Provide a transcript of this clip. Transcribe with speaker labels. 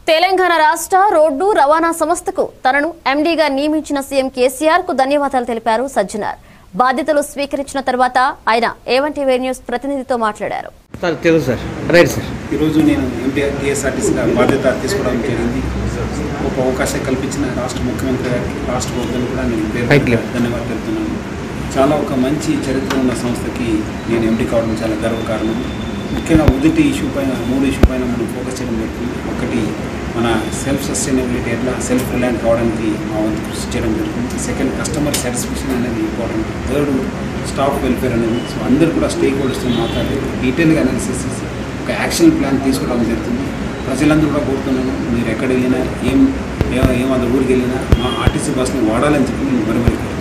Speaker 1: తెలంగాణ రాష్ట్ర రోడ్డు రవాణా సంస్థకు తనను ఎండీగా నియమించిన సీఎం కేసీఆర్ కు ధన్యవాదాలు తెలిపారు సజ్జనార్ బాధ్యతలు స్వీకరించిన తర్వాత ఆయన ఏవంటి న్యూస్ ప్రతినిధితో మాట్లాడారు
Speaker 2: సార్ తెలుసు సార్ రైట్ సార్
Speaker 3: ఈరోజు నేను ఎంపీఆర్ టీఎస్ఆర్టీసీగా బాధ్యత తీసుకోవడం జరిగింది ఒక అవకాశం కల్పించిన రాష్ట్ర ముఖ్యమంత్రి గారికి రాష్ట్ర ప్రభుత్వం కూడా నేను పేరు
Speaker 2: Right,
Speaker 3: పేరున ధన్యవాదాలు తెలుపుతున్నాను చాలా ఒక మంచి చరిత్ర ఉన్న సంస్థకి నేను ఎంపీ కావడం చాలా గర్వకారణం ముఖ్యంగా మొదటి ఇష్యూ పైన మూడు ఇష్యూ పైన మనం ఫోకస్ చేయడం జరుగుతుంది ఒకటి మన సెల్ఫ్ సస్టైనబిలిటీ ఎట్లా సెల్ఫ్ రిలయంట్ కావడానికి మా వంతు కృషి చేయడం జరుగుతుంది సెకండ్ కస్టమర్ సాటిస్ఫాక్షన్ అనేది ఇంపార్టెంట్ థర్డ్ స్టాఫ్ వెల్ఫేర్ అనేది సో అందరూ కూడా స్టేక్ హోల్డర్స్తో మాట్లాడి డీటెయిల్గా అనాలిసిస్ చేసి ఒక యాక్షన్ ప్లాన్ తీసుకోవడం జరుగుతుంది ప్రజలందరూ కూడా కోరుతున్నాను మీరు ఎక్కడ వెళ్ళినా ఏం ఏ- ఏం అంత ఊరికి వెళ్ళినా మా ఆర్టీసీ బస్ని వాడాలని చెప్పి నేను మరి మరి